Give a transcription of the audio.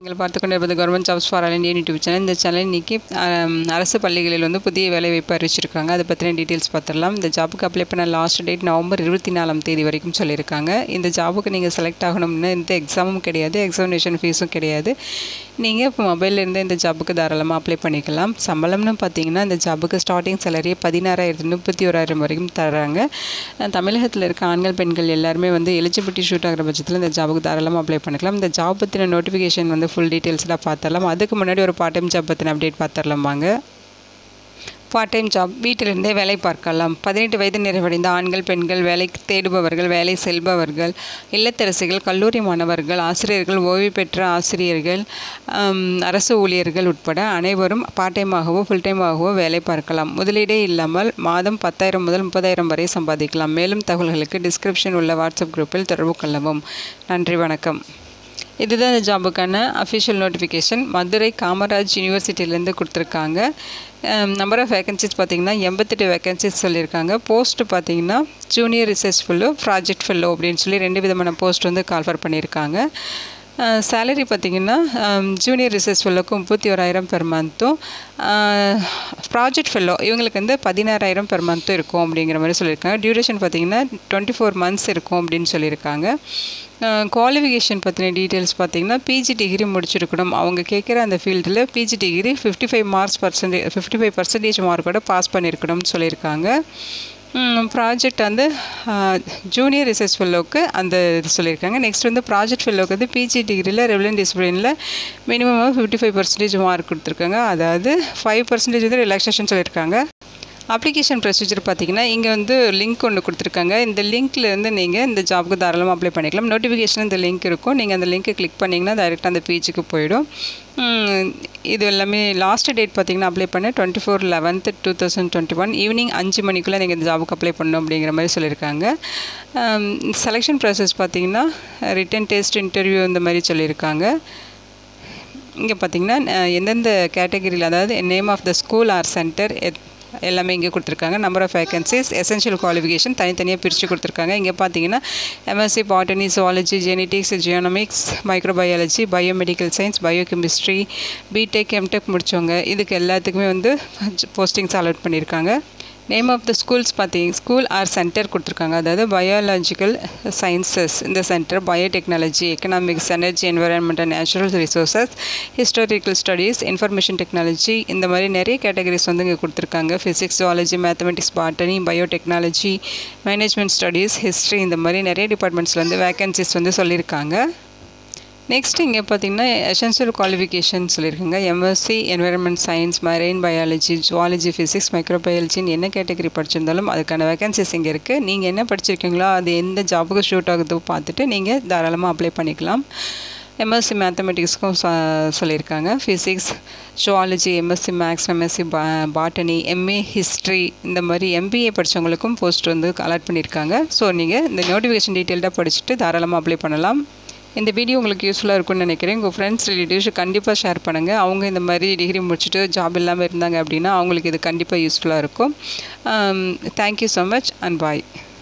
நீங்கள் பார்த்து கொண்டு இருப்பது government jobs for all Indian YouTube channel இந்த சேனல் இன்றைக்கி அரசு பள்ளிகளில் வந்து புதிய வேலைவாய்ப்பு அறிவிச்சிருக்காங்க அதை பற்றின டீட்டெயில்ஸ் பார்த்துடலாம் இந்த ஜாபுக்கு அப்ளை பண்ண லாஸ்ட் டேட் நவம்பர் இருபத்தி நாலாம் தேதி வரைக்கும் சொல்லியிருக்காங்க இந்த ஜாபுக்கு நீங்கள் செலக்ட் ஆகணும்னு எந்த எக்ஸாமும் கிடையாது எக்ஸாமினேஷன் ஃபீஸும் கிடையாது நீங்கள் இப்போ மொபைல்லேருந்து இந்த ஜாபுக்கு தாராளமாக அப்ளை பண்ணிக்கலாம் சம்பளம்னு பார்த்தீங்கன்னா இந்த ஜாபுக்கு ஸ்டார்டிங் சேலரி பதினாறாயிரத்து முப்பத்தி ஓராயிரம் வரைக்கும் தராங்க தமிழகத்தில் இருக்க ஆண்கள் பெண்கள் எல்லாருமே வந்து எலிஜிபிலிட்டி ஷூட் ஆகிற பட்சத்தில் இந்த ஜாபுக்கு தாராளமாக அப்ளை பண்ணிக்கலாம் இந்த ஜாப் பற்றின நோட்டிஃபிகேஷன் வந்து ஃபுல் டீட்டெயில்ஸ்லாம் பார்த்துடலாம் அதுக்கு முன்னாடி ஒரு பார்ட் டைம் ஜாப் பற்றின அப்டேட் பார்த்துடலாம் வாங்க பார்ட் டைம் ஜாப் வீட்டிலிருந்தே வேலை பார்க்கலாம் பதினெட்டு வயது நிறைவடைந்த ஆண்கள் பெண்கள் வேலை தேடுபவர்கள் வேலை செல்பவர்கள் இல்லத்தரசிகள் கல்லூரி மாணவர்கள் ஆசிரியர்கள் ஓய்வு பெற்ற ஆசிரியர்கள் அரசு ஊழியர்கள் உட்பட அனைவரும் பார்ட் டைமாகவோ ஃபுல் டைமாகவோ வேலை பார்க்கலாம் முதலீடே இல்லாமல் மாதம் பத்தாயிரம் முதல் முப்பதாயிரம் வரை சம்பாதிக்கலாம் மேலும் தகவல்களுக்கு டிஸ்கிரிப்ஷன் உள்ள வாட்ஸ்அப் குரூப்பில் தொடர்பு கொள்ளவும் நன்றி வணக்கம் இதுதான் இந்த ஜாபுக்கான அஃபிஷியல் நோட்டிஃபிகேஷன் மதுரை காமராஜ் யூனிவர்சிட்டியிலேருந்து கொடுத்துருக்காங்க நம்பர் ஆஃப் வேகன்சிஸ் பார்த்திங்கன்னா எண்பத்தெட்டு வேகன்சிஸ் சொல்லியிருக்காங்க போஸ்ட் பார்த்திங்கன்னா junior research fellow project fellow அப்படின்னு சொல்லி ரெண்டு விதமான போஸ்ட் வந்து கால்ஃபர் பண்ணியிருக்காங்க சேலரி பார்த்திங்கன்னா ஜூனியர் ரிசர்ச் ஃபெல்லோக்கு முப்பத்தி ஓராயிரம் பெர் மந்த்தும் ப்ராஜெக்ட் ஃபெல்லோ இவங்களுக்கு வந்து பதினாறாயிரம் பெர் மந்த்தும் இருக்கும் அப்படிங்கிற மாதிரி சொல்லியிருக்காங்க டியூரேஷன் பார்த்திங்கன்னா டுவெண்ட்டி ஃபோர் மந்த்ஸ் இருக்கும் அப்படின்னு சொல்லியிருக்காங்க குவாலிஃபிகேஷன் பற்றின டீட்டெயில்ஸ் பார்த்திங்கன்னா பிஜி டிகிரி முடிச்சிருக்கணும் அவங்க கேட்குற அந்த ஃபீல்டில் PG degree fifty five marks percentage fifty five percentage மார்க்கோட பாஸ் பண்ணியிருக்கணும்னு சொல்லியிருக்காங்க ப்ராஜெக்ட் வந்து ஜூனியர் ரிசர்ச் ஃபெல்லோவுக்கு அந்த இது சொல்லியிருக்காங்க நெக்ஸ்ட் வந்து ப்ராஜெக்ட் ஃபெல்லோவுக்கு வந்து பிஜி டிகிரியில் ரெவலன் டிசிப்ளினில் மினிமமாக ஃபிஃப்டி ஃபைவ் பர்சன்டேஜ் மார்க் கொடுத்துருக்காங்க அதாவது ஃபைவ் பர்சன்டேஜ் வந்து ரிலாக்ஸேஷன் சொல்லியிருக்காங்க அப்ளிகேஷன் ப்ரொசீஜர் பார்த்தீங்கன்னா இங்கே வந்து லிங்க் ஒன்று கொடுத்துருக்காங்க இந்த லிங்க்லேருந்து நீங்கள் இந்த ஜாபுக்கு தாராளமாக அப்ளை பண்ணிக்கலாம் நோட்டிஃபிகேஷன் இந்த லிங்க் இருக்கும் நீங்கள் அந்த லிங்க்கை கிளிக் பண்ணிங்கன்னா டைரெக்டாக அந்த பேஜுக்கு போயிடும் இது எல்லாமே லாஸ்ட் டேட் பார்த்தீங்கன்னா அப்ளை பண்ண twenty four eleventh two thousand twenty one evening அஞ்சு மணிக்குள்ளே நீங்கள் இந்த ஜாபுக்கு அப்ளை பண்ணணும் அப்படிங்கிற மாதிரி சொல்லியிருக்காங்க செலெக்ஷன் ப்ராசஸ் பார்த்தீங்கன்னா ரிட்டன் டெஸ்ட் இன்டர்வியூ இந்த மாதிரி சொல்லியிருக்காங்க இங்கே பார்த்தீங்கன்னா எந்தெந்த கேட்டகரியில் அதாவது name of the school or centre எல்லாமே இங்கே கொடுத்துருக்காங்க number of vacancies essential qualification தனித்தனியாக பிரித்து கொடுத்துருக்காங்க இங்கே பார்த்தீங்கன்னா MSc botany zoology genetics genomics microbiology biomedical science biochemistry BTech MTech முடித்தவங்க இதுக்கு எல்லாத்துக்குமே வந்து போஸ்டிங்ஸ் அலாட் பண்ணியிருக்காங்க நேம் ஆஃப் த ஸ்கூல்ஸ் பார்த்தீங்க ஸ்கூல் ஆர் சென்டர் கொடுத்துருக்காங்க அதாவது பயாலஜிக்கல் சயின்சஸ் இந்த centre biotechnology economics energy environment and natural resources historical studies information technology இந்த மாதிரி நிறைய கேட்டகரிஸ் வந்து இங்கே கொடுத்துருக்காங்க physics zoology mathematics botany biotechnology management studies history இந்த மாதிரி நிறைய டிபார்ட்மெண்ட்ஸில் வந்து வேகன்சிஸ் வந்து சொல்லியிருக்காங்க நெக்ஸ்ட் இங்கே பார்த்தீங்கன்னா எசென்ஷியல் குவாலிஃபிகேஷன் சொல்லியிருக்காங்க MSc environment science marine biology zoology physics மைக்ரோபயாலஜின்னு என்ன கேட்டகரி படிச்சிருந்தாலும் அதுக்கான வேகன்சிஸ் இங்கே இருக்குது நீங்கள் என்ன படிச்சிருக்கீங்களோ அது எந்த ஜாபுக்கு ஷூட் ஆகுதோ பார்த்துட்டு நீங்கள் தாராளமாக அப்ளை பண்ணிக்கலாம் எம்எஸ்சி மேத்தமெட்டிக்ஸ்க்கும் சொல்லியிருக்காங்க physics zoology MSc maths MSc பா பாட்டனி எம்ஏ ஹிஸ்ட்ரி இந்த மாதிரி எம்பிஏ படித்தவங்களுக்கும் போஸ்ட் வந்து அலாட் பண்ணியிருக்காங்க ஸோ நீங்கள் இந்த நோட்டிஃபிகேஷன் டீட்டெயில்டாக படிச்சுட்டு தாராளமாக அப்ளை பண்ணலாம் இந்த வீடியோ உங்களுக்கு யூஸ்ஃபுல்லாக இருக்கும்னு நினைக்கிறேன் உங்கள் ஃப்ரெண்ட்ஸ் ரிலேட்டிவ்ஸ் கண்டிப்பாக ஷேர் பண்ணுங்கள் அவங்க இந்த மாதிரி டிகிரி முடிச்சுட்டு ஜாப் இல்லாமல் இருந்தாங்க அப்படின்னா அவங்களுக்கு இது கண்டிப்பாக யூஸ்ஃபுல்லாக இருக்கும் thank you so much and bye